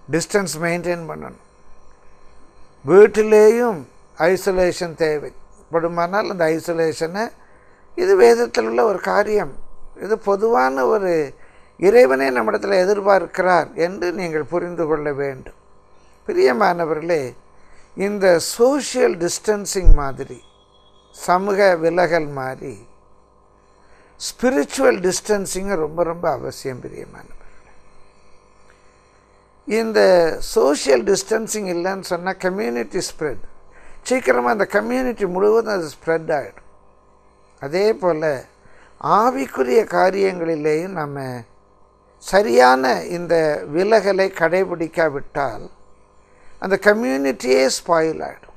distance maintain பண்ணணும் வீட்டிலேயும் isolation தேவைப்படுமானால் அந்த ஐசோலேஷனை இது வேதத்தில் உள்ள ஒரு காரியம் இது பொதுவான ஒரு இறைவனே நம்மிடத்தில் எதிர்பார்க்கிறார் என்று நீங்கள் புரிந்து கொள்ள வேண்டும் பிரியமானவர்களே இந்த சோஷியல் டிஸ்டன்சிங் மாதிரி சமூக விலகல் மாதிரி ஸ்பிரிச்சுவல் டிஸ்டன்சிங் ரொம்ப ரொம்ப அவசியம் பிரியமானவர்களே இந்த சோஷியல் டிஸ்டன்சிங் இல்லைன்னு சொன்னால் கம்யூனிட்டி ஸ்ப்ரெட் சீக்கிரமாக அந்த கம்யூனிட்டி முழுவதும் அது ஸ்ப்ரெட் ஆகிடும் அதே போல் ஆவிக்குரிய காரியங்களிலேயும் நம்ம சரியான இந்த விலகலை கடைபிடிக்காவிட்டால் அந்த கம்யூனிட்டியே ஸ்பாயில் ஆகிடும்